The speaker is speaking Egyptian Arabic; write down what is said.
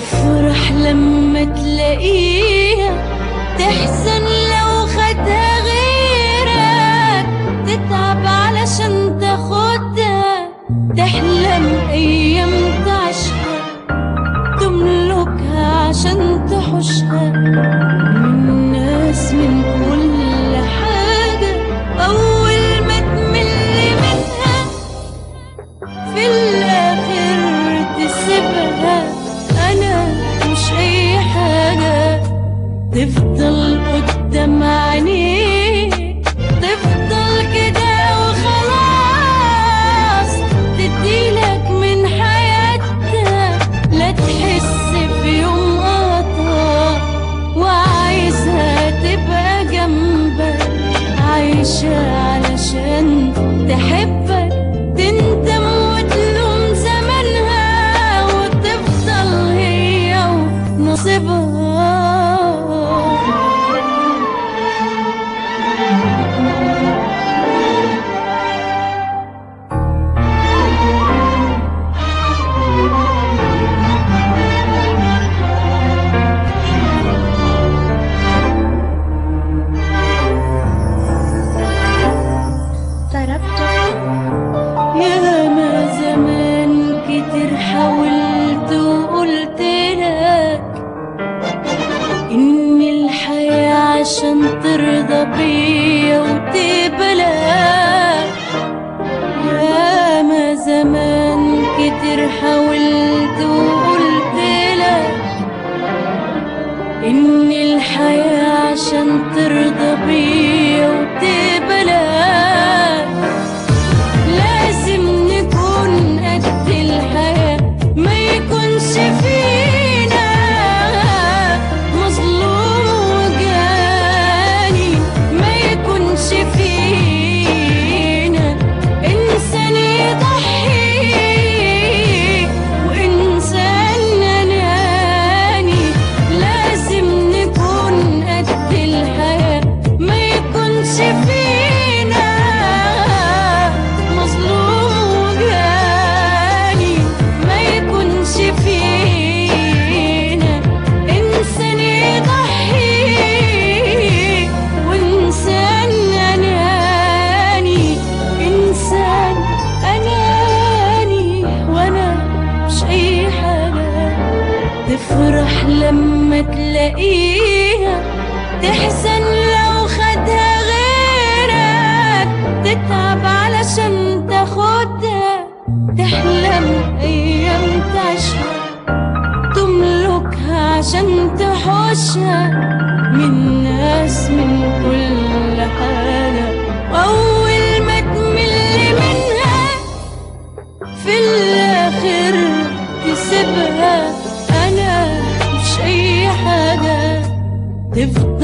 تفرح لما تلاقيها تحزن لو خدها غيرك تتعب علشان تاخدها تحلم ايام تعيشها تملكها عشان تحوشها من ناس من كل حاجة أول ما تمل منها في الآخر تسيبها أنا مش أي حاجة تفضل قدام عينيك تفضل كده وخلاص تديلك من حياتها لا تحس في يوم قطع وعايزها تبقى جنبك عايشة علشان تحبك تندم وتلوم زمانها وتفضل هي ونصيبها ضربت يا ما زمان كتير حاولت وقلت لك إن الحياة عشان ترضى بيا وتقبلك يا ما زمان كتير حاولت وقلت لك إن الحياة عشان ترضى بيا وتقبلك لازم نكون قد الحياة ما يكونش فينا مظلوم وجاني ما يكونش فينا إنسان يضحي وإنسان أناني لازم نكون قد الحياة ما يكونش فينا مظلوم وجاني ما يكونش فينا إنسان يضحي وإنسان أناني إنسان أناني وأنا مش أي حاجة تفرح لما تلاقيها تحزن لو خدها غيرك تتعب علشان تاخدها تحلم أيام تعيشها تملكها عشان تحوشها من ناس من كل حاجة أول ما تمل منها في الآخر تسيبها أنا مش أي حاجة تفضل